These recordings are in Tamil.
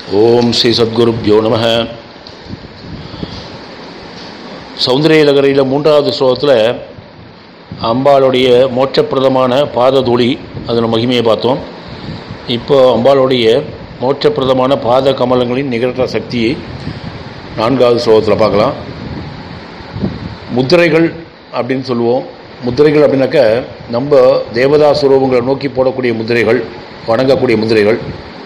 ஓம் ஸ்ரீ சத்குருப்யோ நம சௌந்தரியலகரியில் மூன்றாவது ஸ்லோகத்தில் அம்பாளுடைய மோட்சப்பிரதமான பாததூளி அதன் மகிமையை பார்த்தோம் இப்போ அம்பாளுடைய மோட்சப்பிரதமான பாத கமலங்களின் நிகழ்த்த சக்தியை நான்காவது ஸ்லோகத்தில் பார்க்கலாம் முத்திரைகள் அப்படின்னு சொல்லுவோம் முத்திரைகள் அப்படின்னாக்க நம்ம தேவதா சுரூபங்களை நோக்கி போடக்கூடிய முத்திரைகள் வணங்கக்கூடிய முத்திரைகள்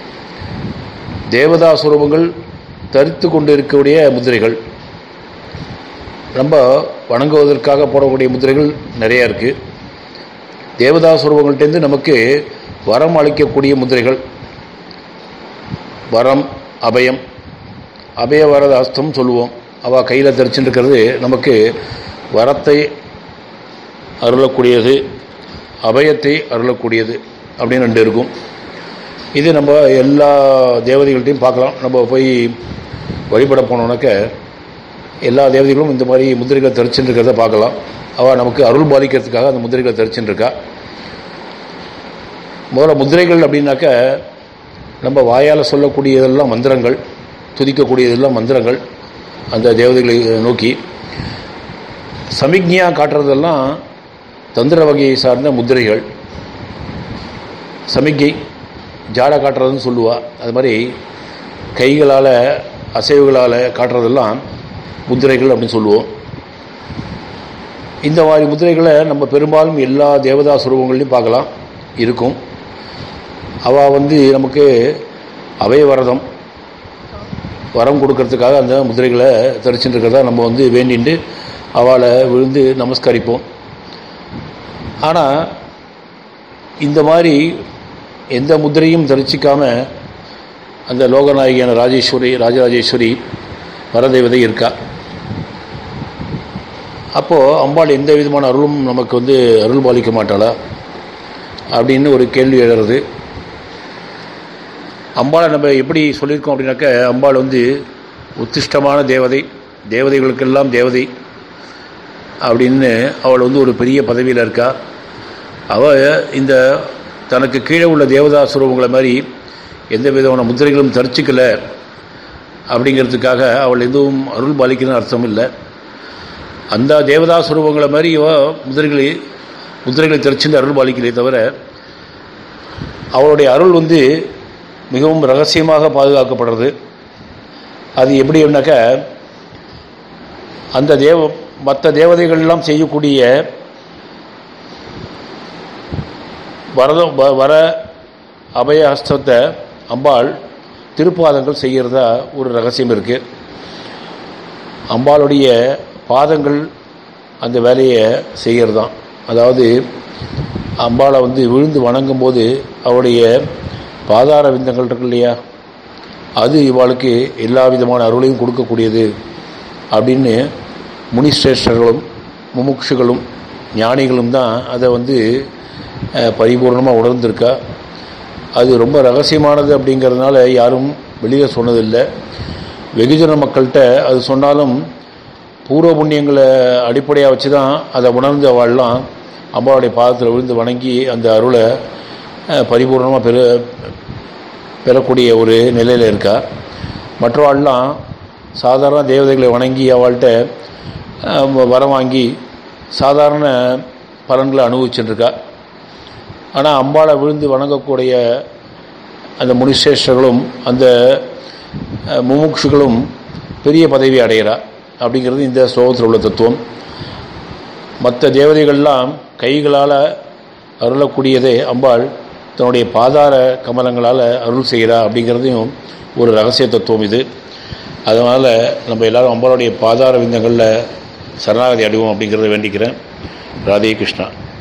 தேவதா சுரூபங்கள் தரித்து கொண்டு இருக்கக்கூடிய முத்திரைகள் நம்ம வணங்குவதற்காக போடக்கூடிய முத்திரைகள் நிறையா இருக்குது தேவதா சுரூபங்கள்டேருந்து நமக்கு வரம் அளிக்கக்கூடிய முத்திரைகள் வரம் அபயம் அபய வரத அஸ்தம் சொல்லுவோம் அவள் கையில் தரிச்சுட்டு இருக்கிறது நமக்கு வரத்தை அருளக்கூடியது அபயத்தை அருளக்கூடியது அப்படின்னு ரெண்டு இருக்கும் இது நம்ம எல்லா தேவதைகள்ட்டையும் பார்க்கலாம் நம்ம போய் வழிபட போனோம்னாக்க எல்லா தேவதைகளும் இந்த மாதிரி முதிரைகளை தரிச்சுட்டு இருக்கிறத பார்க்கலாம் அவள் நமக்கு அருள் பாலிக்கிறதுக்காக அந்த முதிரைகளை தரிச்சுட்டு இருக்கா முதல்ல முதிரைகள் அப்படின்னாக்க நம்ம வாயால் சொல்லக்கூடியதெல்லாம் மந்திரங்கள் துதிக்கக்கூடியதெல்லாம் மந்திரங்கள் அந்த தேவதைகளை நோக்கி சமிக்ஞையாக காட்டுறதெல்லாம் தந்திர வகையை சார்ந்த முத்திரைகள் சமிக்கை ஜாடை காட்டுறதுன்னு சொல்லுவா அது மாதிரி கைகளால் அசைவுகளால் காட்டுறதெல்லாம் முத்திரைகள் அப்படின்னு சொல்லுவோம் இந்த மாதிரி முத்திரைகளை நம்ம பெரும்பாலும் எல்லா தேவதா சுரூபங்கள்லையும் பார்க்கலாம் இருக்கும் அவள் வந்து நமக்கு அபயவரதம் வரம் கொடுக்கறதுக்காக அந்த முதிரைகளை தரிச்சுட்டு இருக்கிறதா நம்ம வந்து வேண்டிட்டு அவளை விழுந்து நமஸ்கரிப்போம் ஆனால் இந்த மாதிரி எந்த முதிரையும் தரிசிக்காம அந்த லோகநாயகியான ராஜேஸ்வரி ராஜராஜேஸ்வரி வரதேவதை இருக்கா அப்போது அம்பாள் எந்த விதமான அருளும் நமக்கு வந்து அருள் பாலிக்க மாட்டாளா அப்படின்னு ஒரு கேள்வி எழுறது அம்பாளை நம்ம எப்படி சொல்லியிருக்கோம் அப்படின்னாக்க அம்பாள் வந்து உத்திஷ்டமான தேவதை தேவதைகளுக்கெல்லாம் தேவதை அப்படின்னு அவள் வந்து ஒரு பெரிய பதவியில் இருக்கா அவள் இந்த தனக்கு கீழே உள்ள தேவதா சுரூபங்களை மாதிரி எந்த விதமான முத்திரைகளும் தரிச்சிக்கல அப்படிங்கிறதுக்காக அவள் எதுவும் அருள் பாலிக்கணும்னு அர்த்தம் இல்லை அந்த தேவதா சுரூபங்களை மாதிரி இவ முதிரைகளை முதிரைகளை தெரிச்சுட்டு அருள் பாலிக்கலே தவிர அவளுடைய அருள் வந்து மிகவும் ரகசியமாக பாதுகாக்கப்படுறது அது எப்படி அப்படின்னாக்க அந்த தேவ மற்ற தேவதைகள்லாம் செய்யக்கூடிய வரத வர அபய ஹஸ்தத்தை அம்பாள் திருப்பாதங்கள் செய்கிறதா ஒரு ரகசியம் இருக்குது அம்பாளுடைய பாதங்கள் அந்த வேலையை செய்கிறது தான் அதாவது அம்பாளை வந்து விழுந்து வணங்கும்போது அவருடைய பாதார விந்தங்கள் இருக்கு இல்லையா அது இவாளுக்கு எல்லா விதமான அருளையும் கொடுக்கக்கூடியது அப்படின்னு முனிஸ்ரேஷ்டர்களும் முமுட்சுகளும் ஞானிகளும் தான் அதை வந்து பரிபூர்ணமாக உணர்ந்திருக்கா அது ரொம்ப ரகசியமானது அப்படிங்கிறதுனால யாரும் வெளியில் சொன்னதில்லை வெகுஜன மக்கள்கிட்ட அது சொன்னாலும் பூர்வ புண்ணியங்களை அடிப்படையாக வச்சு தான் அதை உணர்ந்து அவள்லாம் அம்பாவுடைய பாதத்தில் விழுந்து வணங்கி அந்த அருளை பரிபூர்ணமாக பெற பெறக்கூடிய ஒரு நிலையில் இருக்கா மற்றவாள்லாம் சாதாரண தேவதைகளை வணங்கி அவள்கிட்ட வரம் வாங்கி சாதாரண பலன்களை அனுபவிச்சுட்டுருக்கா ஆனால் அம்பாளை விழுந்து வணங்கக்கூடிய அந்த முனிசேஷர்களும் அந்த முமுட்சுகளும் பெரிய பதவி அடைகிறா அப்படிங்கிறது இந்த ஸ்லோகத்தில் உள்ள தத்துவம் மற்ற தேவதைகள்லாம் கைகளால் அருளக்கூடியதே அம்பாள் தன்னுடைய பாதார கமலங்களால் அருள் செய்கிறா அப்படிங்கிறதையும் ஒரு ரகசிய தத்துவம் இது அதனால் நம்ம எல்லோரும் அம்பாளுடைய பாதார விந்தங்களில் சரணாகதி அடைவோம் அப்படிங்கிறத வேண்டிக்கிறேன் ராதே கிருஷ்ணா